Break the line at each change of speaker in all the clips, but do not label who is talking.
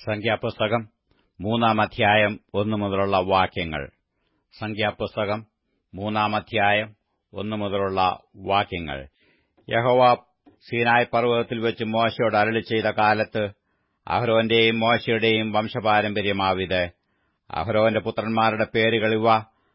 സംഖ്യാപുസ്തകം മൂന്നാം അധ്യായം ഒന്നു മുതലുള്ള വാക്യങ്ങൾ സംഖ്യാപുസ്തകം മൂന്നാം അധ്യായം ഒന്നു മുതലുള്ള വാക്യങ്ങൾ യഹോവ സീനായ് പർവ്വതത്തിൽ വെച്ച് മോശയോട് അരളി ചെയ്ത കാലത്ത് അഹ്റോന്റെയും മോശയുടെയും വംശപാരമ്പര്യമാവിത് അഹ്റോന്റെ പുത്രന്മാരുടെ പേരുകൾ ഇവ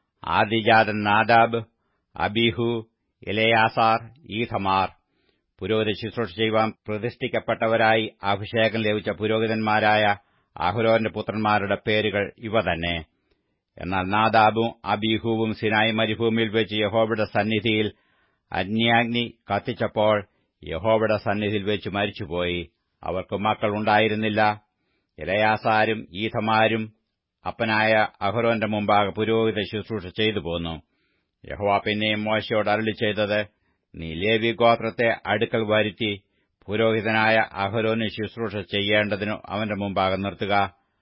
ആദിജാതൻ നാദാബ് അബീഹു ഇലയാസാർ ഈഥമാർ പുരോഹിത ശുശ്രൂഷ ചെയ്യുവാൻ പ്രതിഷ്ഠിക്കപ്പെട്ടവരായി അഭിഷേകം ലഭിച്ച പുരോഹിതന്മാരായ അഹ്റോന്റെ പുത്രന്മാരുടെ പേരുകൾ ഇവ തന്നെ എന്നാൽ നാദാബും അബീഹുവും സിനായി മരുഭൂമിയിൽ വെച്ച് യഹോവയുടെ സന്നിധിയിൽ അഗ്നിയാഗ്നി കത്തിച്ചപ്പോൾ യഹോവയുടെ സന്നിധിയിൽ വെച്ച് മരിച്ചുപോയി അവർക്ക് മക്കൾ ഉണ്ടായിരുന്നില്ല ഇലയാസാരും ഈഥമാരും അപ്പനായ അഹ്റോന്റെ മുമ്പാകെ പുരോഹിത ശുശ്രൂഷ ചെയ്തു പോന്നു യഹോവ പിന്നെയും മോശയോട് അരളി ചെയ്തത് നീ ലേവി ഗോത്രത്തെ അടുക്കൽ വരുത്തി പുരോഹിതനായ അഹരോന് ശുശ്രൂഷ ചെയ്യേണ്ടതിനു അവന്റെ മുമ്പാകെ നിർത്തുക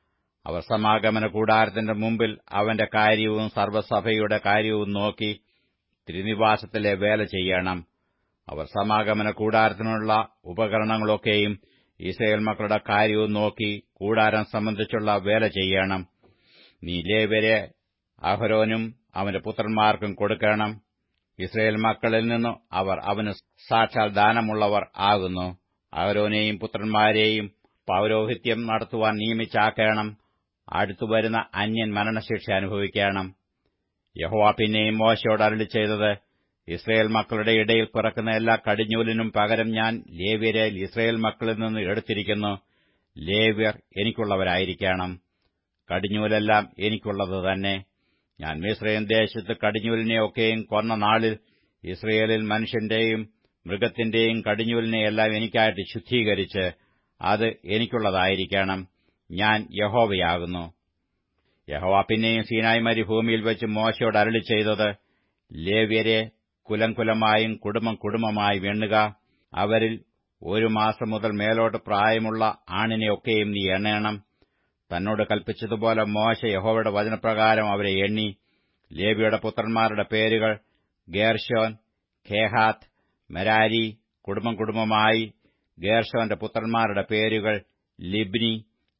അവർ സമാഗമന കൂടാരത്തിന്റെ മുമ്പിൽ അവന്റെ കാര്യവും സർവ്വസഭയുടെ കാര്യവും നോക്കി തിരുനിവാസത്തിലെ വേല ചെയ്യണം അവർ സമാഗമന കൂടാരത്തിനുള്ള ഉപകരണങ്ങളൊക്കെയും ഇസ്രയേൽ മക്കളുടെ കാര്യവും നോക്കി കൂടാരം സംബന്ധിച്ചുള്ള വേല ചെയ്യണം നീ ലേവരെ അഹരോനും അവന്റെ പുത്രന്മാർക്കും കൊടുക്കണം ഇസ്രയേൽ മക്കളിൽ നിന്നു അവർ അവന് സാക്ഷാൽ ദാനമുള്ളവർ ആകുന്നു അഹരോനെയും പുത്രന്മാരെയും പൌരോഹിത്യം നടത്തുവാൻ നിയമിച്ചാക്കണം അടുത്തുവരുന്ന അന്യൻ മരണശിക്ഷ അനുഭവിക്കണം യഹോവ പിന്നെയും മോശയോട് അരളി ചെയ്തത് ഇസ്രയേൽ മക്കളുടെ ഇടയിൽ പിറക്കുന്ന എല്ലാ കടിഞ്ഞൂലിനും പകരം ഞാൻ ലേവ്യരെ ഇസ്രയേൽ മക്കളിൽ നിന്ന് എടുത്തിരിക്കുന്നു ലേവ്യർ എനിക്കുള്ളവരായിരിക്കണം കടിഞ്ഞൂലെല്ലാം എനിക്കുള്ളത് തന്നെ ഞാൻ മിശ്രയും ദേശത്ത് കടിഞ്ഞൂലിനെയൊക്കെയും കൊന്ന നാളിൽ ഇസ്രയേലിൽ മനുഷ്യന്റെയും മൃഗത്തിന്റെയും കടിഞ്ഞൂലിനെയെല്ലാം എനിക്കായിട്ട് ശുദ്ധീകരിച്ച് അത് എനിക്കുള്ളതായിരിക്കണം ഞാൻ യഹോവയാകുന്നു യഹോവ പിന്നെയും സീനായി മരുഭൂമിയിൽ വെച്ച് മോശയോട് അരളി ചെയ്തത് ലേവ്യരെ കുലം കുലമായും കുടുംബം കുടുംബമായും എണ്ണുക അവരിൽ ഒരു മാസം മുതൽ മേലോട്ട് പ്രായമുള്ള ആണിനെയൊക്കെയും നീ എണ്ണയണം തന്നോട് കൽപ്പിച്ചതുപോലെ മോശ യഹോവയുടെ വചനപ്രകാരം അവരെ എണ്ണി ലേബിയുടെ പുത്രന്മാരുടെ പേരുകൾ ഗേർഷോൻ ഖേഹാത്ത് മെരാരി കുടുംബം കുടുംബമായി ഗേർഷോന്റെ പുത്രന്മാരുടെ പേരുകൾ ലിബ്നി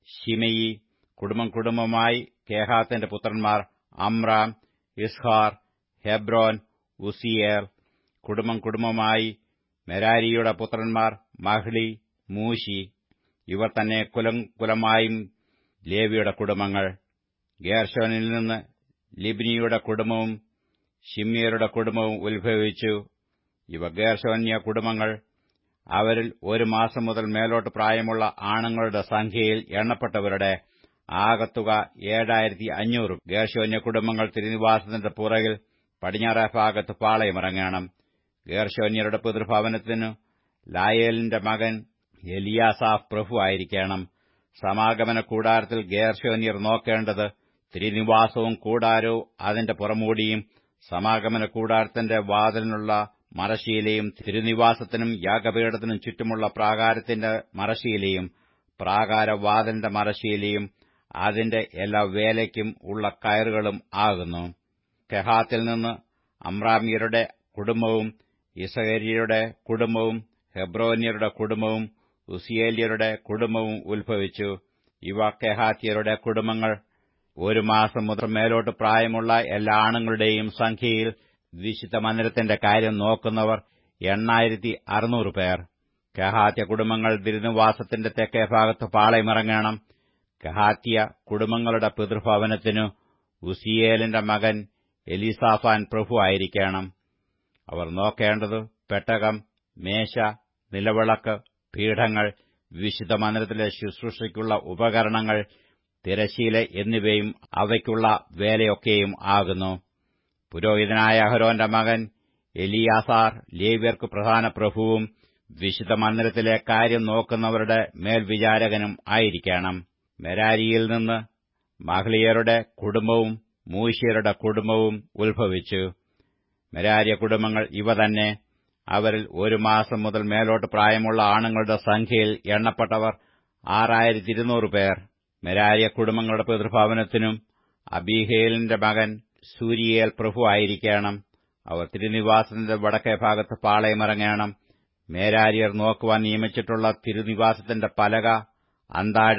ഷിമയി കുടുംബം കുടുംബമായി കേഹാത്തിന്റെ പുത്രന്മാർ അമ്രാം ഇസ്ഹാർ ഹെബ്രോൻ ഉസിയേർ കുടുംബം കുടുംബമായി മെരാരിയുടെ പുത്രന്മാർ മഹ്ലി മൂശി ഇവർ തന്നെ കുലം കുലമായും ലേവിയുടെ കുടുംബങ്ങൾ ഗേർഷോനിൽ നിന്ന് ലിബ്നിയുടെ കുടുംബവും ഷിമ്യരുടെ കുടുംബവും ഉത്ഭവിച്ചു ഇവ ഗേർഷോന്യ കുടുംബങ്ങൾ അവരിൽ ഒരു മാസം മുതൽ മേലോട്ട് പ്രായമുള്ള ആണുങ്ങളുടെ സംഖ്യയിൽ എണ്ണപ്പെട്ടവരുടെ ആകത്തുക ഏഴായിരത്തി അഞ്ഞൂറ് ഗേർഷോന്യ കുടുംബങ്ങൾ തിരുനിവാസത്തിന്റെ പുറകിൽ പടിഞ്ഞാറേ ഭാഗത്ത് പാളയമിറങ്ങണം ഗേർഷോന്യരുടെ പിതൃഭവനത്തിനു ലായേലിന്റെ മകൻ എലിയാസാഫ് പ്രഭു ആയിരിക്കണം സമാഗമന കൂടാരത്തിൽ ഗേർഷോന്യർ നോക്കേണ്ടത് തിരുനിവാസവും കൂടാരവും അതിന്റെ പുറമൂടിയും സമാഗമന കൂടാരത്തിന്റെ വാതിലിനുള്ള മറശീലയും തിരുനിവാസത്തിനും യാഗപീഠത്തിനും ചുറ്റുമുള്ള പ്രാകാരത്തിന്റെ മറശീലയും പ്രാകാരവാതിലിന്റെ മറശീലയും അതിന്റെ എല്ലാ വേലയ്ക്കും ഉള്ള കയറുകളും ആകുന്നു കെഹാത്തിൽ നിന്ന് അമ്രാമ്യരുടെ കുടുംബവും ഇസഹര്യരുടെ കുടുംബവും ഹെബ്രോന്യരുടെ കുടുംബവും ഉസിയേല്യരുടെ കുടുംബവും ഉത്ഭവിച്ചു ഇവ കെഹാത്യരുടെ കുടുംബങ്ങൾ ഒരു മാസം മുതൽ മേലോട്ട് പ്രായമുള്ള എല്ലാ ആണുങ്ങളുടെയും സംഖ്യയിൽ വിശുദ്ധ മന്ദിരത്തിന്റെ കാര്യം നോക്കുന്നവർ എണ്ണായിരത്തി അറുന്നൂറ് പേർ കഹാത്യ കുടുംബങ്ങൾ തിരുനിവാസത്തിന്റെ തെക്കേ ഭാഗത്ത് പാളയമിറങ്ങണം കഹാത്യ കുടുംബങ്ങളുടെ പിതൃഭവനത്തിനു ഉസിയേലിന്റെ മകൻ എലിസാഫാൻ പ്രഭു ആയിരിക്കണം അവർ നോക്കേണ്ടത് പെട്ടകം മേശ നിലവിളക്ക് പീഠങ്ങൾ വിശുദ്ധ മന്ദിരത്തിലെ ശുശ്രൂഷയ്ക്കുള്ള ഉപകരണങ്ങൾ തിരശീല എന്നിവയും അവയ്ക്കുള്ള വേലയൊക്കെയും ആകുന്നു പുരോഹിതനായ അഹരോന്റെ മകൻ എലിയാസാർ ലേവ്യർക്ക് പ്രധാന പ്രഭുവും വിശുദ്ധ മന്ദിരത്തിലെ കാര്യം നോക്കുന്നവരുടെ മേൽവിചാരകനും ആയിരിക്കണം മെരാരിയിൽ നിന്ന് മഹ്ലിയരുടെ കുടുംബവും മൂശ്യരുടെ കുടുംബവും ഉത്ഭവിച്ചു മെരാരിയ കുടുംബങ്ങൾ ഇവ തന്നെ അവരിൽ ഒരു മാസം മുതൽ മേലോട്ട് പ്രായമുള്ള ആണുങ്ങളുടെ സംഖ്യയിൽ എണ്ണപ്പെട്ടവർ ആറായിരത്തി ഇരുന്നൂറ് പേർ മെരാരിയ കുടുംബങ്ങളുടെ പിതൃഭവനത്തിനും അബീഹേലിന്റെ മകൻ സൂരിയേൽ പ്രഭു ആയിരിക്കണം അവർ തിരുനിവാസത്തിന്റെ വടക്കേ ഭാഗത്ത് പാളയമിറങ്ങണം മേരാരിയർ നോക്കുവാൻ നിയമിച്ചിട്ടുള്ള തിരുനിവാസത്തിന്റെ പലക അന്താഴം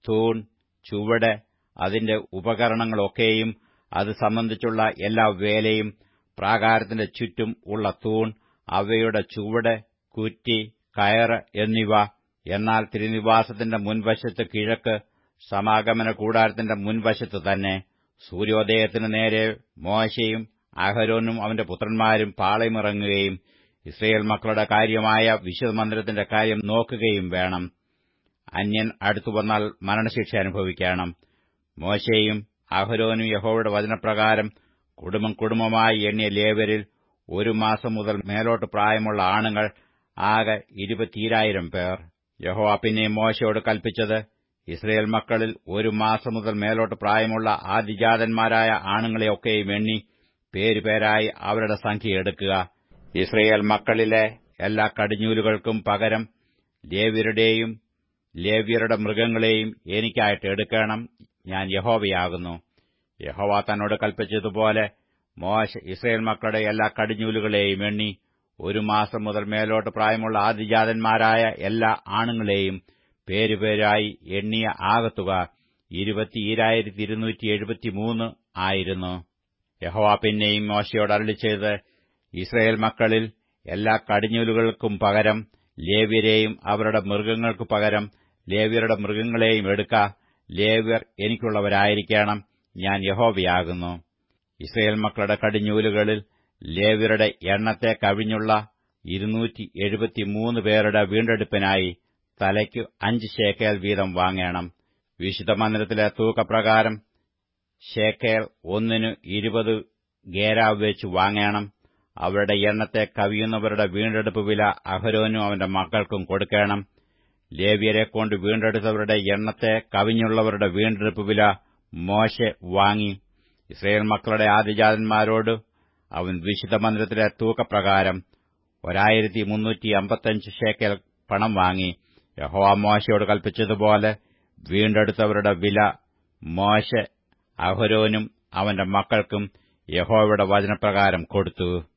തൂൺ ചുവട് അതിന്റെ ഉപകരണങ്ങളൊക്കെയും അത് സംബന്ധിച്ചുള്ള എല്ലാ വേലയും പ്രാകാരത്തിന്റെ ചുറ്റും ഉള്ള തൂൺ അവയുടെ ചുവട് കുറ്റി കയറ് എന്നിവ എന്നാൽ തിരുനിവാസത്തിന്റെ മുൻവശത്ത് കിഴക്ക് സമാഗമന കൂടാരത്തിന്റെ മുൻവശത്ത് തന്നെ സൂര്യോദയത്തിനു നേരെ മോശയും അഹരോനും അവന്റെ പുത്രന്മാരും പാളയമിറങ്ങുകയും ഇസ്രയേൽ മക്കളുടെ കാര്യമായ വിശുദ്ധമന്ദിരത്തിന്റെ കാര്യം നോക്കുകയും വേണം അന്യൻ അടുത്തുവന്നാൽ മരണശിക്ഷ അനുഭവിക്കണം മോശയും അഹരോനും യഹോവയുടെ വചനപ്രകാരം കുടുംബം കുടുംബമായി എണ്ണിയ ലേവരിൽ ഒരു മാസം മുതൽ മേലോട്ട് പ്രായമുള്ള ആണുങ്ങൾ ആകെ ഇരുപത്തിരായിരം പേർ യഹോവ പിന്നെയും മോശയോട് കൽപ്പിച്ചത് ഇസ്രയേൽ മക്കളിൽ ഒരു മാസം മുതൽ മേലോട്ട് പ്രായമുള്ള ആദിജാതന്മാരായ ആണുങ്ങളെയൊക്കെയും എണ്ണി പേരുപേരായി അവരുടെ സംഖ്യ എടുക്കുക ഇസ്രയേൽ മക്കളിലെ എല്ലാ കടിഞ്ഞൂലുകൾക്കും പകരം ലേവ്യരുടെയും ലേവ്യരുടെ മൃഗങ്ങളെയും എനിക്കായിട്ട് എടുക്കണം ഞാൻ യഹോവയാകുന്നു യഹോവ തന്നോട് കൽപ്പിച്ചതുപോലെ മോശ ഇസ്രയേൽ മക്കളുടെ എല്ലാ കടിഞ്ഞൂലുകളെയും എണ്ണി ഒരു മാസം മുതൽ മേലോട്ട് പ്രായമുള്ള ആദിജാതന്മാരായ എല്ലാ ആണുങ്ങളെയും പേരുപേരായി എണ്ണിയ ആകത്തുക ഇരുപത്തിയിരായിരത്തി ഇരുന്നൂറ്റി എഴുപത്തിമൂന്ന് ആയിരുന്നു യഹോവ പിന്നെയും മോശയോട് അരളി ചെയ്ത് ഇസ്രയേൽ മക്കളിൽ എല്ലാ കടിഞ്ഞൂലുകൾക്കും പകരം ലേവ്യരെയും അവരുടെ മൃഗങ്ങൾക്കു പകരം ലേവ്യരുടെ മൃഗങ്ങളെയും എടുക്ക ലേവ്യർ എനിക്കുള്ളവരായിരിക്കണം ഞാൻ യഹോവയാകുന്നു ഇസ്രയേൽ മക്കളുടെ കടിഞ്ഞൂലുകളിൽ ലേവ്യരുടെ എണ്ണത്തെ കവിഞ്ഞുള്ള ഇരുന്നൂറ്റി എഴുപത്തിമൂന്ന് പേരുടെ വീണ്ടെടുപ്പിനായി തലയ്ക്കു അഞ്ച് ശേക്കേൽ വീതം വാങ്ങേണം വിശുദ്ധ മന്ദിരത്തിലെ തൂക്കപ്രകാരം ശേക്കേൽ ഒന്നിനു ഇരുപത് ഗേരാവ് വെച്ച് വാങ്ങേണം അവരുടെ എണ്ണത്തെ കവിയുന്നവരുടെ വീണ്ടെടുപ്പ് വില അഹരോനും അവന്റെ മക്കൾക്കും കൊടുക്കണം ലേവ്യരെ കൊണ്ട് വീണ്ടെടുത്തവരുടെ എണ്ണത്തെ കവിഞ്ഞുള്ളവരുടെ വീണ്ടെടുപ്പ് വില മോശെ വാങ്ങി ഇസ്രയേൽ മക്കളുടെ ആദിജാതന്മാരോട് അവൻ വിശുദ്ധ മന്ദിരത്തിലെ തൂക്കപ്രകാരം ഒരായിരത്തി മുന്നൂറ്റി അമ്പത്തഞ്ച് ഷേക്കൽ പണം വാങ്ങി യഹോവ മോശയോട് കൽപ്പിച്ചതുപോലെ വീണ്ടെടുത്തവരുടെ വില മോശ അഹരോനും അവന്റെ മക്കൾക്കും യഹോവയുടെ വചനപ്രകാരം കൊടുത്തു